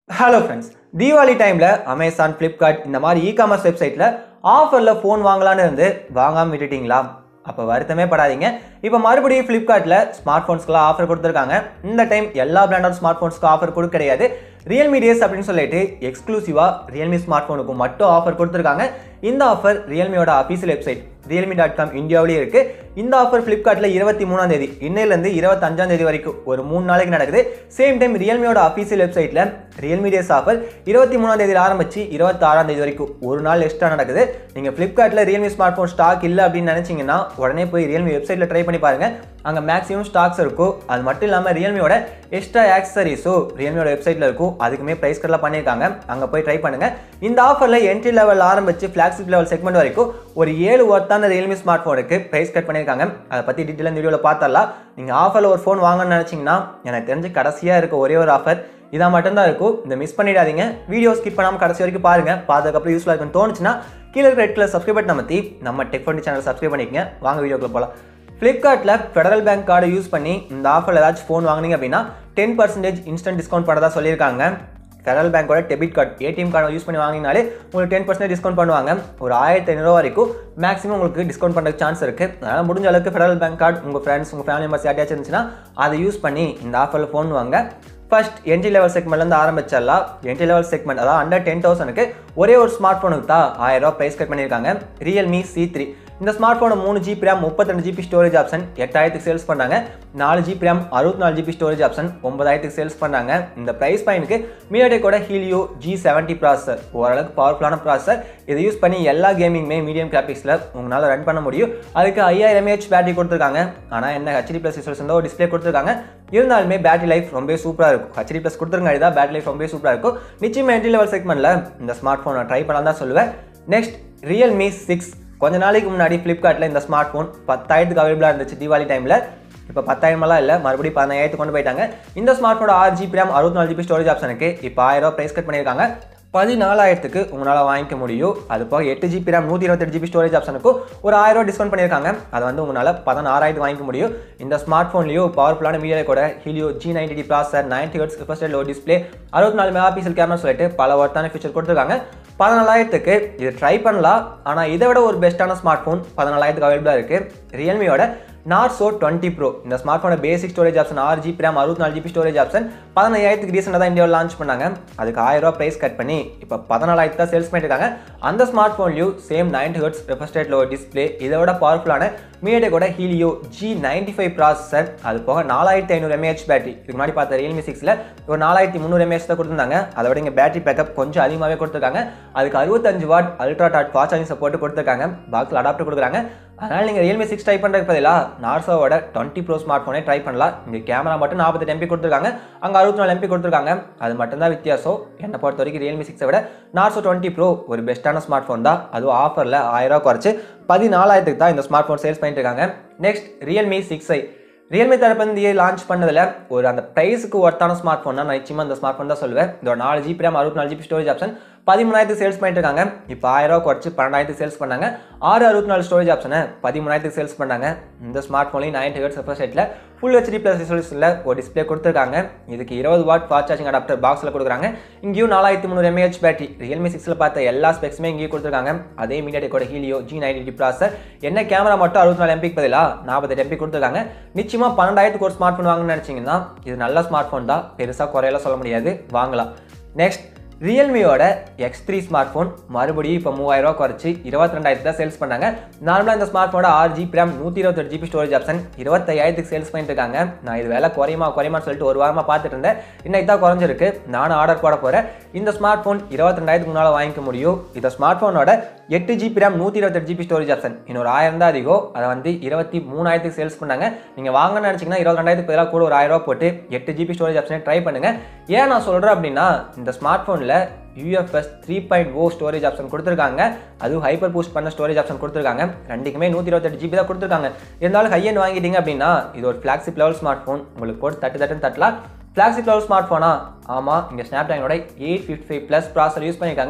hello friends Deepavali டைமில் Amazon Flipkart இந்த மாதிரி இ காமர்ஸ் வெப்சைட்டில் ஆஃபரில் ஃபோன் வாங்கலான்னு இருந்து வாங்காமல் விட்டுட்டீங்களா அப்போ வருத்தமே படாதீங்க இப்போ மறுபடியும் ஃப்ளிப்கார்ட்டில் ஸ்மார்ட் ஃபோன்ஸ்க்குலாம் ஆஃபர் கொடுத்துருக்காங்க இந்த டைம் எல்லா பிராண்டட் ஸ்மார்ட் ஃபோன்ஸ்க்கு ஆஃபர் கொடுக்க கிடையாது ரியல்மி டேஸ் அப்படின்னு சொல்லிட்டு எக்ஸ்க்ளூசிவாக ரியல்மி ஸ்மார்ட் ஃபோனுக்கு மட்டும் ஆஃபர் கொடுத்துருக்காங்க இந்த ஆஃபர் ரியல்மியோட official website Realme dot com இந்தியாவிலேயே இருக்குது இந்த ஆஃபர் ஃப்ளிப்கார்ட்டில் இருபத்தி மூணாம் தேதி இன்னையிலேருந்து இருபத்தஞ்சாம் தேதி வரைக்கும் ஒரு மூணு நாளைக்கு நடக்குது சேம் டைம் ரியல்மியோட அஃபீஷியல் வெப்சைட்டில் ரியல்மி டேஸ் ஆஃபர் இருபத்தி மூணாம் தேதியில் ஆரம்பிச்சு இருபத்தாறாம் தேதி வரைக்கும் ஒரு நாள் எக்ஸ்ட்ரா நடக்குது நீங்கள் ஃப்ளிப்கார்ட்டில் ரியல்மி ஸ்மார்ட் ஃபோன் ஸ்டாக் இல்லை அப்படின்னு நினச்சிங்கன்னா உடனே போய் ரியல்மி வெப்சைட்டில் ட்ரை பண்ணி பாருங்கள் அங்கே மேக்ஸிமம் ஸ்டாக்ஸ் இருக்கும் அது மட்டும் இல்லாமல் ரியல்மியோட எக்ஸ்ட்ரா ஆக்சசரிஸும் ரியல்மியோட வெப்சைட்டில் இருக்கும் அதுக்குமே ப்ரைஸ் கட்லாம் பண்ணியிருக்காங்க அங்கே போய் ட்ரை பண்ணுங்கள் இந்த ஆஃபரில் என்ட்ரி லெவல் ஆரம்பிச்சு ஃப்ளாக்ஷிப் லெவல் செக்மெண்ட் வரைக்கும் ஒரு ஏழு ஒர்த்தான ரியல்மி ஸ்மார்ட் ஃபோனுக்கு ப்ரைஸ் கட் பண்ணியிருக்காங்க அதை பற்றி டீட்டெயிலாக வீடியோவில் பார்த்தரலாம் நீங்கள் ஆஃபரில் ஒரு ஃபோன் வாங்கணும்னு நினச்சிங்கன்னா எனக்கு தெரிஞ்சு கடைசியாக இருக்க ஒரே ஒரு ஆஃபர் இதாக மட்டும்தான் இருக்கும் இந்த மிஸ் பண்ணிடாதீங்க வீடியோ ஸ்கிப் பண்ணாமல் கடைசி வரைக்கும் பாருங்கள் பார்த்ததுக்கப்புறம் யூஸ்ஃபுல்லாக இருக்குன்னு தோணுச்சுன்னா கீழே இருக்கிற ரெட் கலர் சப்ஸ்கிரைப் பட்டன் அமைத்தி நம்ம டெக் ஃபண்ட் சேனல் சப்ஸ்கிரைப் பண்ணிக்கங்க வாங்க வீடியோக்குள்ள போகலாம் ஃப்ளிப்கார்ட்டில் ஃபெடரல் பேங்க் கார்டை யூஸ் பண்ணி இந்த ஆஃபரில் ஏதாச்சும் ஃபோன் வாங்குனீங்க அப்படின்னா டென் பர்சன்டேஜ் இன்ஸ்டன்ட் டிஸ்கவுண்ட் பண்ணதா சொல்லியிருக்காங்க ஃபெடரல் பேங்கோட டெபிட் கார்டு ஏடிஎம் கார்டை யூஸ் பண்ணி வாங்கினாலே உங்களுக்கு டென் பர்சன்ட் டிஸ்கவுண்ட் பண்ணுவாங்க ஒரு ஆயிரத்தி ஐநூறுவா வரைக்கும் மேக்ஸிமம் உங்களுக்கு டிஸ்கவுண்ட் பண்ணுற சான்ஸ் இருக்குது அதனால் முடிஞ்ச அளவுக்கு ஃபெடரல் பேங்க் கார்டு உங்கள் ஃப்ரெண்ட்ஸ் உங்கள் ஃபேமிலி மெம்பர்ஸ் யார்ட்டாச்சும் இருந்துச்சுன்னா அதை யூஸ் பண்ணி இந்த ஆஃபரில் ஃபோன் வாங்க ஃபர்ஸ்ட் என்ட்ரி லெவல் செக்மெண்ட்லேருந்து ஆரம்பிச்சிடலாம் என்ட்ரி லெவல் செக்மெண்ட் அதாவது அண்டர் டென் தௌசண்ட்க்கு ஒரே ஒரு ஸ்மார்ட் ஃபோனுக்கு தான் ஆயிரம் ரூபா ப்ரைஸ் கட் பண்ணியிருக்காங்க ரியல்மி சி த்ரீ இந்த ஸ்மார்ட் ஃபோனை மூணு ஜிபி ரேம் முப்பத்திரெண்டு ஜிபி ஸ்டோரேஜ் ஆப்ஷன் எட்டாயிரத்துக்கு சேல்ஸ் பண்ணாங்க நாலு ஜிபி ரேம் அறுபத்தி நாலு ஜிபி ஸ்டோரேஜ் ஆப்ஷன் ஒன்பதாயிரத்துக்கு சேல்ஸ் பண்ணாங்க இந்த ப்ரைஸ் பாயிண்ட்க்கு மீடியாடெக்கோட ஹீலியோ ஜி செவன்ட்டி ப்ராசர் ஓரளவுக்கு பவர்ஃபுல்லான ப்ராசர் இதை யூஸ் பண்ணி எல்லா கேமிங்குமே மீடியம் கிராஃபிக்ஸில் உங்களால் ரன் பண்ண முடியும் அதுக்கு ஐயாயிரம் எம்ஏஹெச் பேட்டரி கொடுத்துருக்காங்க ஆனால் என்ன ஹெச்டி ப்ளஸ் ரிசல்ஸ் வந்து ஒரு டிஸ்பிளே கொடுத்துருக்காங்க இருந்தாலுமே பேட்டரி லைஃப் ரொம்ப சூப்பராக இருக்கும் ஹெச்டி ப்ளஸ் கொடுத்துருங்க தான் பேட்டரி லைஃப் ரொம்ப சூப்பராக இருக்கும் நிச்சயமாக என்ட்ரி லெவல் செக்மெண்ட்டில் இந்த ஸ்மார்ட் ஃபோனை ட்ரை பண்ணலாம் தான் சொல்லுவேன் நெக்ஸ்ட் ரியல்மி சிக்ஸ் கொஞ்ச நாளைக்கு முன்னாடி ஃப்ளிப்கார்ட்டில் இந்த ஸ்மார்ட் ஃபோன் பத்தாயிரத்துக்கு அவைலபிளாக இருந்துச்சு தீபாவளி டைமில் இப்போ பத்தாயிரமெல்லாம் இல்லை மறுபடியும் பதினாயிரத்து கொண்டு போயிட்டாங்க இந்த ஸ்மார்ட் ஃபோனோட ஆறு ஜிபி ரேம் அறுபத்தி நாலு ஜிபி ஸ்டோரேஜ் ஆப்ஷனுக்கு இப்போ ஆயிரம் ரூபா ப்ரைஸ் கட் பண்ணியிருக்காங்க பதினாலாயிரத்துக்கு உங்களால் வாங்கிக்க முடியும் அது போக எட்டு ஜிபி ரேம் நூற்றி இருபத்தெட்டு ஜிபி ஸ்டோரேஜ் ஆப்ஷனுக்கும் ஒரு ஆயிரம் ரூபா டிஸ்கவுண்ட் பண்ணியிருக்காங்க அதை வந்து உங்களால் பதினாறாயிரத்து வாங்கிக்க முடியும் இந்த ஸ்மார்ட் ஃபோன்லேயும் பவர்ஃபுல்லான மீடியா கூட Helio G ninety T processor ninety hertz ஃபஸ்ட் லோ டிஸ்பிளே அறுபத்தி நாலு மெகா பிக்சல் கேமரா சொல்லிட்டு பல ஒர்த்தான ஃபீச்சர் கொடுத்துருக்காங்க பதினாலாயிரத்துக்கு இது ட்ரை பண்ணலாம் ஆனால் இதை விட ஒரு பெஸ்ட்டான ஸ்மார்ட் ஃபோன் பதினாலாயிரத்துக்கு அவைலபிளாக இருக்குது ரியல்மியோட நார்சோ டுவெண்ட்டி ப்ரோ இந்த ஸ்மார்ட் ஃபோனோட பேசிக் ஸ்டோரேஜ் ஆப்ஷன் ஆறு ஜிபி ரேம் அறுபத்தி நாலு ஜிபி ஸ்டோரேஜ் ஆப்ஷன் பதினாயிரத்துக்கு ரீசெண்டாக தான் இந்தியாவில் லான்ச் பண்ணாங்க அதுக்கு ஆயிரம் ரூபா ப்ரைஸ் கட் பண்ணி இப்போ பதினாலாயிரத்து தான் சேல்ஸ் பண்ணியிருக்காங்க அந்த ஸ்மார்ட் ஃபோன்லையும் சேம் நைன்டி ஹெர்ட்ஸ் ரெஃபஸ்டேட் லோ டிஸ்பிளே இதோட பவர்ஃபுல்லான மீடியாடெக்கோட Helio G ninety five processor அது போக நாலாயிரத்தி ஐநூறு எம்ஏஹெச் பேட்டரி இதுக்கு முன்னாடி பார்த்த ரியல்மி சிக்ஸில் ஒரு நாலாயிரத்தி முந்நூறு எம்ஏஹெச் தான் கொடுத்துருந்தாங்க அதை விட இங்கே பேட்டரி பேக்கப் கொஞ்சம் அதிகமாகவே கொடுத்துருக்காங்க அதுக்கு அறுபத்தஞ்சு watt ultra dot fast charging support கொடுத்துருக்காங்க பாக்ஸில் அடாப்டர் கொடுக்குறாங்க அதனால் நீங்கள் ரியல்மி சிக்ஸ் ட்ரை பண்ணுறதுக்கு பதிலாக நார்சோவோட டுவெண்ட்டி ப்ரோ ஸ்மார்ட் ஃபோனே ட்ரை பண்ணலாம் இங்கே கேமரா மட்டும் நாற்பத்தெட்டு எம்பி கொடுத்துருக்காங்க அங்கே அறுபத்தி நாலு எம்பி கொடுத்துருக்காங்க அது மட்டும்தான் வித்தியாசம் என்னை பொறுத்த வரைக்கும் ரியல்மி சிக்ஸை விட நார்சோ டுவெண்ட்டி ப்ரோ ஒரு பெஸ்ட்டான ஸ்மார்ட் ஃபோன் தான் அதுவும் ஆஃபரில் ஆயிரம் ரூபா குறைச்சு பதினாலாயிரத்துக்கு தான் இந்த ஸ்மார்ட் ஃபோன் சேல்ஸ் பண்ணிட்டு இருக்காங்க நெக்ஸ்ட் ரியல்மி சிக்ஸ் ஐ ரியல்மி தரப்பு லான்ச் பண்ணதில் ஒரு அந்த ப்ரைஸுக்கு ஒர்த்தான ஸ்மார்ட் ஃபோன் தான் நான் நிச்சயமாக இந்த ஸ்மார்ட் ஃபோன் தான் சொல்லுவேன் இதோட நாலு ஜிபி ரேம் அறுபத்தி நாலு ஜிபி ஸ்டோரேஜ் ஆப்ஷன் பதிமூணாயிரத்துக்கு சேல்ஸ் பண்ணிட்டு இருக்காங்க இப்போ ஆயிரம் ரூபா குறைச்சு பன்னெண்டாயிரத்துக்கு சேல்ஸ் பண்ணாங்க ஆறு அறுபத்தி நாலு ஸ்டோரேஜ் ஆப்ஷனை பதிமூணாயிரத்துக்கு சேல்ஸ் பண்ணாங்க இந்த ஸ்மார்ட் ஃபோன்லையும் நைன்டி ஹெட் சப்பர் செட்டில் ஃபுல் ஹெச்டி ப்ளஸ் ரிசல்ட்ஸில் ஒரு டிஸ்பிளே கொடுத்துருக்காங்க இதுக்கு இருபது வாட் ஃபாஸ்ட் சார்ஜிங் அடாப்டர் பாக்ஸில் கொடுக்குறாங்க இங்கேயும் நாலாயிரத்தி முந்நூறு எம்ஏஹெச் பேட்டரி ரியல்மி சிக்ஸில் பார்த்த எல்லா ஸ்பெக்ஸுமே இங்கேயும் கொடுத்துருக்காங்க அதே மீடியாடெக்கோட Helio G ninety T processor என்ன கேமரா மட்டும் அறுபத்தி நாலு எம்பிக்கு பதிலாக நாற்பத்தெட்டு எம்பி கொடுத்துருக்காங்க நிச்சயமாக பன்னெண்டாயிரத்துக்கு ஒரு ஸ்மார்ட் ஃபோன் வாங்கணும்னு நினச்சிங்கன்னா இது நல்ல ஸ்மார்ட் ஃபோன் தான் பெருசாக குறையெல்லாம் சொல்ல முடியாது வாங்கலாம் நெக்ஸ்ட் ரியல்மியோட எக்ஸ் த்ரீ ஸ்மார்ட் ஃபோன் மறுபடியும் இப்போ மூவாயிரம் ரூபா குறைச்சி இருபத்தி ரெண்டாயிரத்து தான் சேல்ஸ் பண்ணாங்க நார்மலாக இந்த ஸ்மார்ட் ஃபோனோட ஆறு ஜிபி ரேம் நூற்றி இருபத்தெட்டு ஜிபி ஸ்டோரேஜ் ஆப்ஷன் இருபத்தையாயிரத்துக்கு சேல்ஸ் பண்ணிட்டு இருக்காங்க நான் இது வேலை குறையுமா குறையுமான்னு சொல்லிட்டு ஒரு வாரமாக பார்த்துட்டு இருந்தேன் இன்னைக்கு தான் குறைஞ்சிருக்கு நானும் ஆர்டர் போட போகிறேன் இந்த ஸ்மார்ட் ஃபோன் இருபத்தி ரெண்டாயிரத்துக்கு முன்னால் வாங்கிக்க முடியும் இந்த ஸ்மார்ட் ஃபோனோட எட்டு ஜிபி ரேம் நூற்றி இருபத்தெட்டு ஜிபி ஸ்டோரேஜ் ஆப்ஷன் இன்னொரு ஆயிரம் தான் அதிகம் அதை வந்து இருபத்தி மூணாயிரத்துக்கு சேல்ஸ் பண்ணாங்க நீங்கள் வாங்கன்னு நினச்சிங்கன்னா இருபத்தி ரெண்டாயிரத்துக்கு பதிலாக கூட ஒரு ஆயிரம் ரூபா போட்டு எட்டு ஜிபி ஸ்டோரேஜ் ஆப்ஷனே ட்ரை பண்ணுங்க ஏன் நான் சொல்கிறேன் அப்படின்னா இந்த ஸ்மார்ட் ஃபோனில் UFS three point o storage option கொடுத்துருக்காங்க அதுவும் ஹைப்பர் பூஸ்ட் பண்ண ஸ்டோரேஜ் ஆப்ஷன் கொடுத்துருக்காங்க ரெண்டுக்குமே நூற்றி இருபத்தெட்டு ஜிபி தான் கொடுத்துருக்காங்க இருந்தாலும் ஹை end வாங்கிட்டீங்க அப்படின்னா இது ஒரு ஃப்ளாக்ஷிப் லெவல் ஸ்மார்ட் ஃபோன் உங்களுக்கு போட்டு தட்டு தட்டுன்னு தட்டலாம் ஃப்ளாக்ஷிப் லெவல் ஸ்மார்ட் ஃபோனா ஆமாம் இங்கே ஸ்னாப் ட்ராகனோட eight fifty five plus processor use பண்ணியிருக்காங்க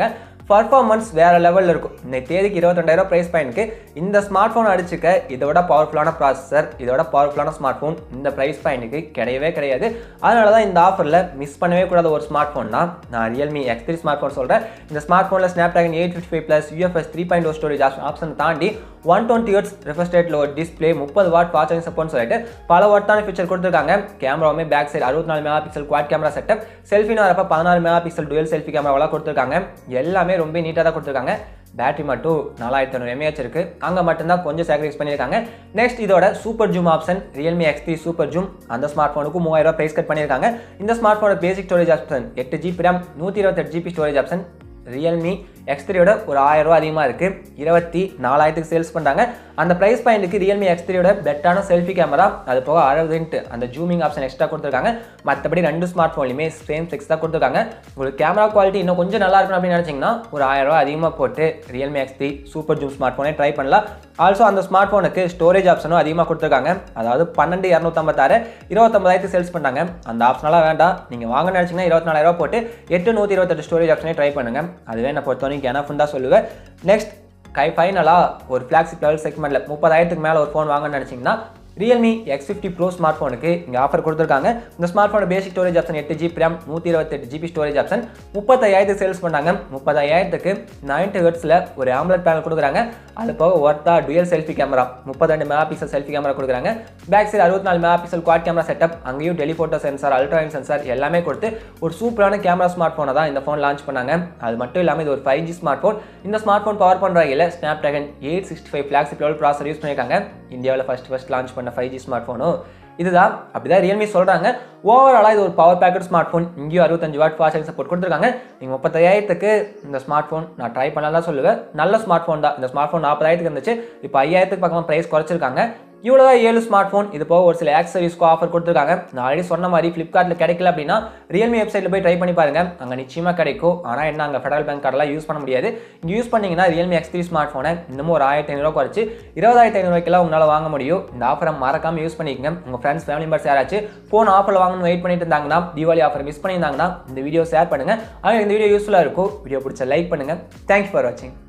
பர்ஃபார்மன்ஸ் வேற லெவலில் இருக்கும் இந்த தேதிக்கு இருபத்தெண்டாயிரம் ப்ரைஸ் பாயிண்ட்க்கு இந்த ஸ்மார்ட் ஃபோன் அடிச்சுக்க இதோட பவர்ஃபுல்லான ப்ராசஸர் இதோட பவர்ஃபுல்லான ஸ்மார்ட் ஃபோன் இந்த ப்ரைஸ் பாயிண்ட்டுக்கு கிடையவே கிடையாது அதனால தான் இந்த ஆஃபரில் மிஸ் பண்ணவே கூடாத ஒரு ஸ்மார்ட் ஃபோன் தான் நான் Realme X three smart phone சொல்கிறேன் இந்த ஸ்மார்ட் ஃபோனில் Snapdragon eight fifty five plus UFS three point o storage option தாண்டி ஒன் டுவெண்ட்டி ஹர்ட்ஸ் ரெஃபஸ்டேட்டில் ஒரு டிஸ்பிளே முப்பது வாட் ஃபாஸ்டிங் சப்போர்ட்னு சொல்லிட்டு பல வாட்டான ஃபீச்சர் கொடுத்துருக்காங்க கேமராவுமே பேக் சைடு அறுபத்தி நாலு mega pixel quad camera setup செல்ஃபின்னு வரப்ப பதினாறு மெகா பிக்சல் டுவெல் செல்ஃபி கேமராவெல்லாம் கொடுத்துருக்காங்க எல்லாமே ரொம்ப நீட்டாக தான் கொடுத்துருக்காங்க பேட்டரி மட்டும் நாலாயிரத்தி ஐநூறு எம்ஏஹெச் இருக்கு அங்கே மட்டும்தான் கொஞ்சம் சாக்ரிஃபைஸ் பண்ணியிருக்காங்க நெக்ஸ்ட் இதோட super zoom option Realme X three super zoom அந்த ஸ்மார்ட் ஃபோனுக்கு மூவாயிரம் ரூபாய் ப்ரைஸ் கட் பண்ணியிருக்காங்க இந்த ஸ்மார்ட் ஃபோனோட பேசிக் ஸ்டோரேஜ் ஆப்ஷன் எட்டு ஜிபி ரேம் நூற்றி இருபத்தெட்டு GB storage option Realme X த்ரீயோட ஒரு ஆயிரம் ரூபா அதிகமாக இருக்குது இருபத்தி நாலாயிரத்துக்கு சேல்ஸ் பண்ணுறாங்க அந்த ப்ரைஸ் பாயிண்ட்டுக்கு ரியல்மி எக்ஸ் த்ரீயோட பெட்டான செல்ஃபி கேமரா அது போக அறுபதுன்ட்டு அந்த ஜூமிங் ஆப்ஷன் எக்ஸ்ட்ரா கொடுத்துருக்காங்க மற்றபடி ரெண்டு ஸ்மார்ட் ஃபோன்லையுமே சேம் சிக்ஸ் தான் கொடுத்துருக்காங்க உங்களுக்கு கேமரா குவாலிட்டி இன்னும் கொஞ்சம் நல்லா இருக்கணும் அப்படின்னு நினச்சிங்கன்னா ஒரு ஆயிரம் ரூபா அதிகமாக போட்டு Realme X three super zoom smart ஃபோனே ட்ரை பண்ணலாம் ஆல்சோ அந்த ஸ்மார்ட் ஃபோனுக்கு ஸ்டோரேஜ் ஆப்ஷனும் அதிகமாக கொடுத்துருக்காங்க அதாவது பன்னெண்டு இரநூத்தம்பத்தாறு இருபத்தொம்பதாயிரத்து சேல்ஸ் பண்ணாங்க அந்த ஆப்ஷனெலாம் வேண்டாம் நீங்கள் வாங்க நினச்சிங்கன்னா இருபத்தி நாலாயிரம் போட்டு எட்டு நூற்றி இருபத்தெட்டு ஸ்டோரேஜ் ஆப்ஷனே ட்ரை பண்ணுங்க அதுவே நான் பொறுத்த வரைக்கும் எனஃப்னு தான் சொல்லுவேன் நெக்ஸ்ட் கை ஃபைனலாக ஒரு ஃப்ளாக்ஷிப் லெவல் செக்மெண்ட்டில் முப்பதாயிரத்துக்கு மேலே ஒரு ஃபோன் வாங்கன்னு நினச்சிங்கன்னா Realme X fifty pro smart ஃபோனுக்கு இங்கே ஆஃபர் கொடுத்துருக்காங்க இந்த ஸ்மார்ட் ஃபோனோட பேசிக் ஸ்டோரேஜ் ஆப்ஷன் எட்டு ஜிபி ரேம் நூற்றி இருபத்தெட்டு ஜிபி ஸ்டோரேஜ் ஆப்ஷன் முப்பத்தாயிரத்துக்கு சேல்ஸ் பண்ணாங்க முப்பதாயிரத்துக்கு நைன்டி ஹெர்ட்ஸில் ஒரு ஆம்லெட் பேனல் கொடுக்குறாங்க அது போக ஒர்த்தா டுயல் செல்ஃபி கேமரா முப்பத்திரெண்டு மெகா பிக்சல் செல்ஃபி கேமரா கொடுக்குறாங்க பேக் சைடு அறுபத்தி நாலு mega pixel quad camera setup அங்கேயும் டெலிஃபோட்டோ சென்சார் அல்ட்ராயின் சென்சார் எல்லாமே கொடுத்து ஒரு சூப்பரான கேமரா ஸ்மார்ட் ஃபோனை தான் இந்த ஃபோன் லான்ச் பண்ணாங்க அது மட்டும் இல்லாமல் இது ஒரு ஃபைவ் ஜி ஸ்மார்ட் ஃபோன் இந்த ஸ்மார்ட் ஃபோன் பவர் பண்ணுற வகையில் Snapdragon eight sixty five flagship level processor use பண்ணியிருக்காங்க இந்தியாவில் ஃபஸ்ட் ஃபஸ்ட் லான்ச் பண்ண ஃபைவ் ஜி ஸ்மார்ட் ஃபோனும் இதுதான் அப்படிதான் ரியல்மி சொல்கிறாங்க ஓவராலாக இது ஒரு பவர் பேக்கெட் ஸ்மார்ட் ஃபோன் இங்கேயும் அறுபத்தஞ்சு வாட் ஃபாஸ்ட் சப்போர்ட் கொடுத்துருக்காங்க நீங்கள் முப்பத்தாயிரத்துக்கு இந்த ஸ்மார்ட் ஃபோன் நான் ட்ரை பண்ணலாம் தான் சொல்லுவேன் நல்ல ஸ்மார்ட் ஃபோன் தான் இந்த ஸ்மார்ட் ஃபோன் நாற்பதாயிரத்துக்கு இருந்துச்சு இப்போ ஐயாயிரத்துக்கு பக்கமாக ப்ரைஸ் குறைச்சிருக்காங்க இவ்வளோதான் ஏழு ஸ்மார்ட் ஃபோன் இது போக ஒரு சில ஆக்சரிஸ்க்கு ஆஃபர் கொடுத்துருக்காங்க நான் ஆல்ரெடி சொன்ன மாதிரி ஃப்ளிப்கார்ட்டில் கிடைக்கல அப்படின்னா ரியல்மி வெப்சைட்டில் போய் ட்ரை பண்ணி பாருங்க அங்கே நிச்சயமாக கிடைக்கும் ஆனால் என்ன அங்கே ஃபெடரல் பேங்க் கார்டெலாம் யூஸ் பண்ண முடியாது இங்கே யூஸ் பண்ணீங்கன்னா ரியல்மி எக்ஸ் த்ரீ ஸ்மார்ட் ஃபோனை இன்னமும் ஒரு ஆயிரத்தி ஐநூறுவா குறைச்சி இருபதாயிரத்தி ஐநூறுவாய்க்கெல்லாம் உங்களால் வாங்க முடியும் இந்த ஆஃபரை மறக்காமல் யூஸ் பண்ணிக்கங்க உங்கள் ஃப்ரெண்ட்ஸ் ஃபேமிலி மெம்பர்ஸ் யாராச்சும் ஃபோன் ஆஃபரில் வாங்கணும்னு வெயிட் பண்ணிட்டு இருந்தாங்கன்னா தீபாவளி ஆஃபர் மிஸ் பண்ணியிருந்தாங்கன்னா இந்த வீடியோ ஷேர் பண்ணுங்கள் ஆனால் இந்த வீடியோ யூஸ்ஃபுல்லாக இருக்கும் வீடியோ பிடிச்ச லைக் பண்ணுங்கள் தேங்க்யூ ஃபார் வாட்சிங்